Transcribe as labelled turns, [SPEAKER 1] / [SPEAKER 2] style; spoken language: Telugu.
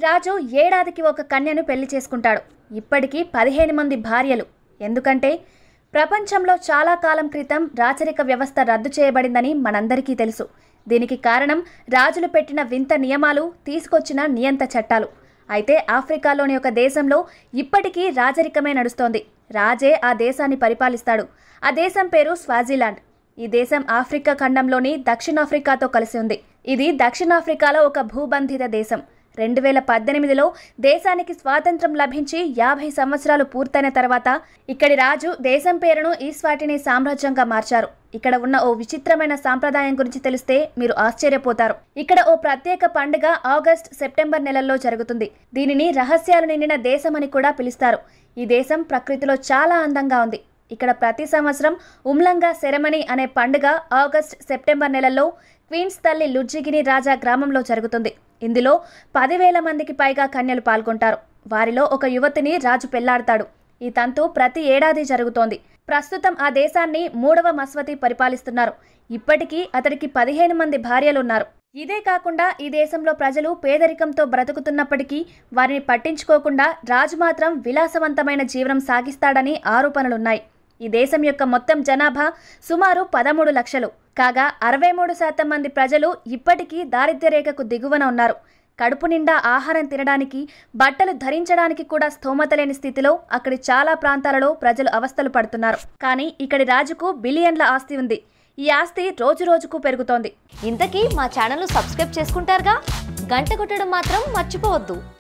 [SPEAKER 1] రాజు ఏడాదికి ఒక కన్యను పెళ్లి చేసుకుంటాడు ఇప్పటికీ పదిహేను మంది భార్యలు ఎందుకంటే ప్రపంచంలో చాలా కాలం క్రితం రాచరిక వ్యవస్థ రద్దు చేయబడిందని మనందరికీ తెలుసు దీనికి కారణం రాజులు పెట్టిన వింత నియమాలు తీసుకొచ్చిన నియంత చట్టాలు అయితే ఆఫ్రికాలోని ఒక దేశంలో ఇప్పటికీ రాజరికమే నడుస్తోంది రాజే ఆ దేశాన్ని పరిపాలిస్తాడు ఆ దేశం పేరు స్వాజిలాండ్ ఈ దేశం ఆఫ్రికా ఖండంలోని దక్షిణాఫ్రికాతో కలిసి ఉంది ఇది దక్షిణాఫ్రికాలో ఒక భూబంధిత దేశం రెండు వేల పద్దెనిమిదిలో దేశానికి స్వాతంత్రం లభించి యాభై సంవత్సరాలు పూర్తయిన తర్వాత ఇక్కడి రాజు దేశం పేరును ఈస్వాటిని సామ్రాజ్యంగా మార్చారు ఇక్కడ ఉన్న ఓ విచిత్రమైన సాంప్రదాయం గురించి తెలిస్తే మీరు ఆశ్చర్యపోతారు ఇక్కడ ఓ ప్రత్యేక పండుగ ఆగస్ట్ సెప్టెంబర్ నెలల్లో జరుగుతుంది దీనిని రహస్యాలు నిండిన దేశమని కూడా పిలుస్తారు ఈ దేశం ప్రకృతిలో చాలా అందంగా ఉంది ఇక్కడ ప్రతి సంవత్సరం ఉమ్లంగా సెరమనీ అనే పండుగ ఆగస్ట్ సెప్టెంబర్ నెలల్లో క్వీన్స్ తల్లి లుజ్జిగిని రాజా గ్రామంలో జరుగుతుంది ఇందులో పదివేల మందికి పైగా కన్యలు పాల్గొంటారు వారిలో ఒక యువతిని రాజు పెళ్లాడతాడు ఈ తంతు ప్రతి ఏడాది జరుగుతోంది ప్రస్తుతం ఆ దేశాన్ని మూడవ మస్వతి పరిపాలిస్తున్నారు ఇప్పటికీ అతడికి పదిహేను మంది భార్యలున్నారు ఇదే కాకుండా ఈ దేశంలో ప్రజలు పేదరికంతో బ్రతుకుతున్నప్పటికీ వారిని పట్టించుకోకుండా రాజు మాత్రం విలాసవంతమైన జీవనం సాగిస్తాడని ఆరోపణలున్నాయి ఈ దేశం యొక్క మొత్తం జనాభా సుమారు పదమూడు లక్షలు కాగా అరవై మూడు శాతం మంది ప్రజలు ఇప్పటికీ దారిద్ర్య రేఖకు దిగువన ఉన్నారు కడుపు నిండా ఆహారం తినడానికి బట్టలు ధరించడానికి కూడా స్థోమత లేని స్థితిలో అక్కడి చాలా ప్రాంతాలలో ప్రజలు అవస్థలు పడుతున్నారు కానీ ఇక్కడి రాజుకు బిలియన్ల ఆస్తి ఉంది ఈ ఆస్తి రోజు రోజుకు పెరుగుతోంది
[SPEAKER 2] ఇంతకీ మా ఛానల్ను సబ్స్క్రైబ్ చేసుకుంటారుగా గంట కొట్టడం మాత్రం మర్చిపోవద్దు